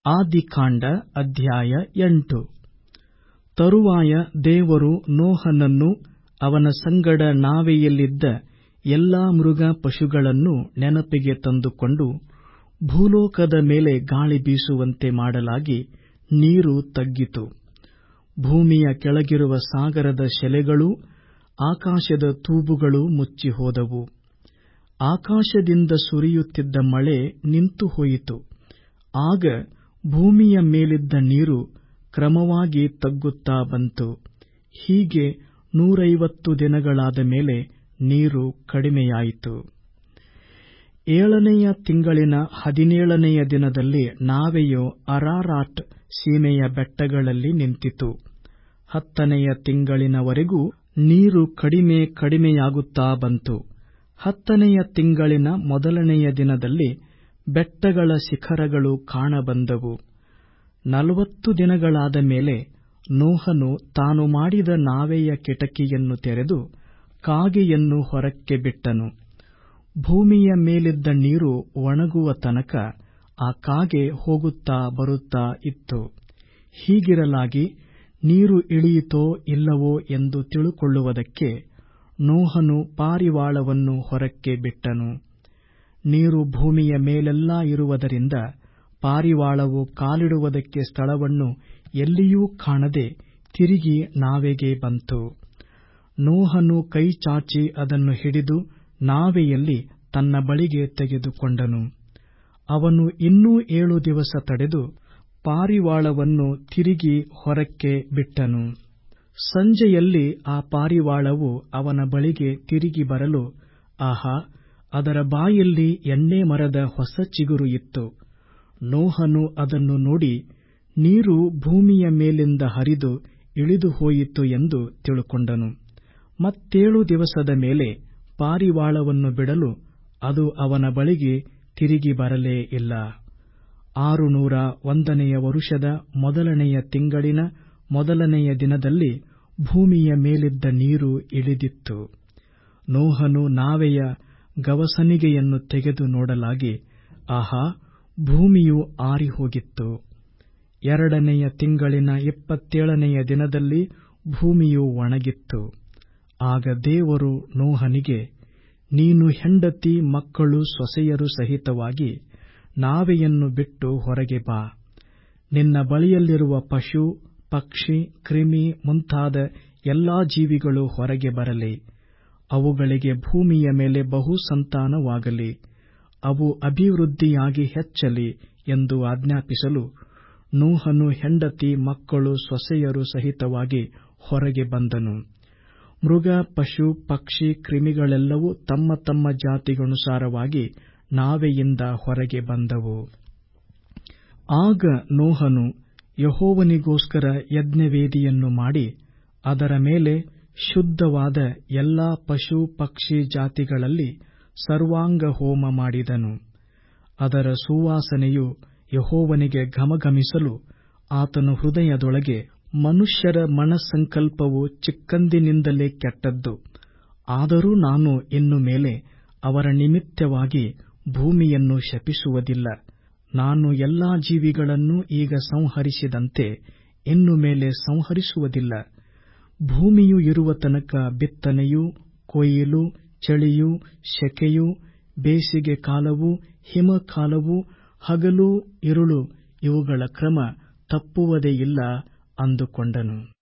ಆದಿಕಾಂಡ ಅಧ್ಯಾಯ ಎಂಟು ತರುವಾಯ ದೇವರು ನೋಹನನ್ನು ಅವನ ಸಂಗಡ ನಾವೆಯಲ್ಲಿದ್ದ ಎಲ್ಲಾ ಮೃಗ ಪಶುಗಳನ್ನು ನೆನಪಿಗೆ ತಂದುಕೊಂಡು ಭೂಲೋಕದ ಮೇಲೆ ಗಾಳಿ ಬೀಸುವಂತೆ ಮಾಡಲಾಗಿ ನೀರು ತಗ್ಗಿತು ಭೂಮಿಯ ಕೆಳಗಿರುವ ಸಾಗರದ ಶೆಲೆಗಳೂ ಆಕಾಶದ ತೂಬುಗಳೂ ಮುಚ್ಚಿಹೋದವು ಆಕಾಶದಿಂದ ಸುರಿಯುತ್ತಿದ್ದ ಮಳೆ ನಿಂತು ಹೋಯಿತು ಆಗ ಭೂಮಿಯ ಮೇಲಿದ್ದ ನೀರು ಕ್ರಮವಾಗಿ ತಗ್ಗುತ್ತಾ ಬಂತು ಹೀಗೆ ನೂರೈವತ್ತು ದಿನಗಳಾದ ಮೇಲೆ ನೀರು ಕಡಿಮೆಯಾಯಿತು ಏಳನೆಯ ತಿಂಗಳಿನ ಹದಿನೇಳನೆಯ ದಿನದಲ್ಲಿ ನಾವೆಯು ಅರಾರಾಟ್ ಸೀಮೆಯ ಬೆಟ್ಟಗಳಲ್ಲಿ ನಿಂತಿತು ಹತ್ತನೆಯ ತಿಂಗಳಿನವರೆಗೂ ನೀರು ಕಡಿಮೆ ಕಡಿಮೆಯಾಗುತ್ತಾ ಬಂತು ಹತ್ತನೆಯ ತಿಂಗಳಿನ ಮೊದಲನೆಯ ದಿನದಲ್ಲಿ ಬೆಟ್ಟಗಳ ಶಿಖರಗಳು ಕಾಣಬಂದವು ನಲವತ್ತು ದಿನಗಳಾದ ಮೇಲೆ ನೋಹನು ತಾನು ಮಾಡಿದ ನಾವೆಯ ಕಿಟಕಿಯನ್ನು ತೆರೆದು ಕಾಗೆಯನ್ನು ಹೊರಕ್ಕೆ ಬಿಟ್ಟನು ಭೂಮಿಯ ಮೇಲಿದ್ದ ನೀರು ಒಣಗುವ ತನಕ ಆ ಕಾಗೆ ಹೋಗುತ್ತಾ ಬರುತ್ತಾ ಇತ್ತು ಹೀಗಿರಲಾಗಿ ನೀರು ಇಳಿಯಿತೋ ಇಲ್ಲವೋ ಎಂದು ತಿಳುಕೊಳ್ಳುವುದಕ್ಕೆ ನೋಹನು ಪಾರಿವಾಳವನ್ನು ಹೊರಕ್ಕೆ ಬಿಟ್ಟನು ನೀರು ಭೂಮಿಯ ಮೇಲೆಲ್ಲಾ ಇರುವುದರಿಂದ ಪಾರಿವಾಳವು ಕಾಲಿಡುವುದಕ್ಕೆ ಸ್ಥಳವನ್ನು ಎಲ್ಲಿಯೂ ಕಾಣದೆ ತಿರುಗಿ ನಾವೆಗೆ ಬಂತು ನೋಹನು ಕೈಚಾಚಿ ಅದನ್ನು ಹಿಡಿದು ನಾವೆಯಲ್ಲಿ ತನ್ನ ಬಳಿಗೆ ತೆಗೆದುಕೊಂಡನು ಅವನು ಇನ್ನೂ ಏಳು ದಿವಸ ತಡೆದು ಪಾರಿವಾಳವನ್ನು ತಿರುಗಿ ಹೊರಕ್ಕೆ ಬಿಟ್ಟನು ಸಂಜೆಯಲ್ಲಿ ಆ ಪಾರಿವಾಳವು ಅವನ ಬಳಿಗೆ ತಿರುಗಿ ಬರಲು ಆಹಾ ಅದರ ಬಾಯಲ್ಲಿ ಎಣ್ಣೆ ಮರದ ಹೊಸ ಚಿಗುರು ಇತ್ತು ನೋಹನು ಅದನ್ನು ನೋಡಿ ನೀರು ಭೂಮಿಯ ಮೇಲಿಂದ ಹರಿದು ಇಳಿದು ಹೋಯಿತು ಎಂದು ತಿಳುಕೊಂಡನು ಮತ್ತೇಳು ದಿವಸದ ಮೇಲೆ ಪಾರಿವಾಳವನ್ನು ಬಿಡಲು ಅದು ಅವನ ಬಳಿಗೆ ತಿರುಗಿ ಬರಲೇ ಇಲ್ಲ ಆರುನೂರ ಒಂದನೆಯ ವರುಷದ ಮೊದಲನೆಯ ತಿಂಗಳಿನ ಮೊದಲನೆಯ ದಿನದಲ್ಲಿ ಭೂಮಿಯ ಮೇಲಿದ್ದ ನೀರು ಇಳಿದಿತ್ತು ನೋಹನು ನಾವೆಯ ಗವಸನಿಗೆಯನ್ನು ತೆಗೆದು ನೋಡಲಾಗಿ ಆಹಾ ಭೂಮಿಯು ಆರಿಹೋಗಿತ್ತು ಎರಡನೆಯ ತಿಂಗಳಿನ ಇಪ್ಪತ್ತೇಳನೆಯ ದಿನದಲ್ಲಿ ಭೂಮಿಯು ಒಣಗಿತ್ತು ಆಗ ದೇವರು ನೋಹನಿಗೆ ನೀನು ಹೆಂಡತಿ ಮಕ್ಕಳು ಸೊಸೆಯರು ಸಹಿತವಾಗಿ ನಾವೆಯನ್ನು ಬಿಟ್ಟು ಹೊರಗೆ ಬಾ ನಿನ್ನ ಬಳಿಯಲ್ಲಿರುವ ಪಶು ಪಕ್ಷಿ ಕ್ರಿಮಿ ಮುಂತಾದ ಎಲ್ಲಾ ಜೀವಿಗಳು ಹೊರಗೆ ಬರಲಿ ಅವುಗಳಿಗೆ ಭೂಮಿಯ ಮೇಲೆ ಬಹು ಸಂತಾನವಾಗಲಿ ಅವು ಅಭಿವೃದ್ಧಿಯಾಗಿ ಹೆಚ್ಚಲಿ ಎಂದು ಆಜ್ಞಾಪಿಸಲು ನೋಹನು ಹೆಂಡತಿ ಮಕ್ಕಳು ಸೊಸೆಯರು ಸಹಿತವಾಗಿ ಹೊರಗೆ ಬಂದನು ಮೃಗ ಪಶು ಪಕ್ಷಿ ಕ್ರಿಮಿಗಳೆಲ್ಲವೂ ತಮ್ಮ ತಮ್ಮ ಜಾತಿಗನುಸಾರವಾಗಿ ನಾವೆಯಿಂದ ಹೊರಗೆ ಬಂದವು ಆಗ ನೋಹನು ಯಹೋವನಿಗೋಸ್ಕರ ಯಜ್ಞವೇದಿಯನ್ನು ಮಾಡಿ ಅದರ ಮೇಲೆ ಶುದ್ಧವಾದ ಎಲ್ಲಾ ಪಶು ಪಕ್ಷಿ ಜಾತಿಗಳಲ್ಲಿ ಸರ್ವಾಂಗ ಹೋಮ ಮಾಡಿದನು ಅದರ ಸುವಾಸನೆಯು ಯಹೋವನಿಗೆ ಘಮಘಮಿಸಲು ಆತನು ಹೃದಯದೊಳಗೆ ಮನುಷ್ಯರ ಮನಸ್ಸಂಕಲ್ಪವು ಚಿಕ್ಕಂದಿನಿಂದಲೇ ಕೆಟ್ಟದ್ದು ಆದರೂ ನಾನು ಇನ್ನು ಮೇಲೆ ಅವರ ನಿಮಿತ್ತವಾಗಿ ಭೂಮಿಯನ್ನು ಶಪಿಸುವುದಿಲ್ಲ ನಾನು ಎಲ್ಲಾ ಜೀವಿಗಳನ್ನು ಈಗ ಸಂಹರಿಸಿದಂತೆ ಇನ್ನು ಮೇಲೆ ಸಂಹರಿಸುವುದಿಲ್ಲ ಭೂಮಿಯು ಇರುವ ತನಕ ಬಿತ್ತನೆಯೂ ಕೊಯ್ಲು ಚಳಿಯೂ ಶೆಕೆಯೂ ಬೇಸಿಗೆ ಕಾಲವೂ ಹಿಮಕಾಲವೂ ಹಗಲು ಇರುಳು ಇವುಗಳ ಕ್ರಮ ತಪ್ಪುವುದೇ ಇಲ್ಲ ಅಂದುಕೊಂಡನು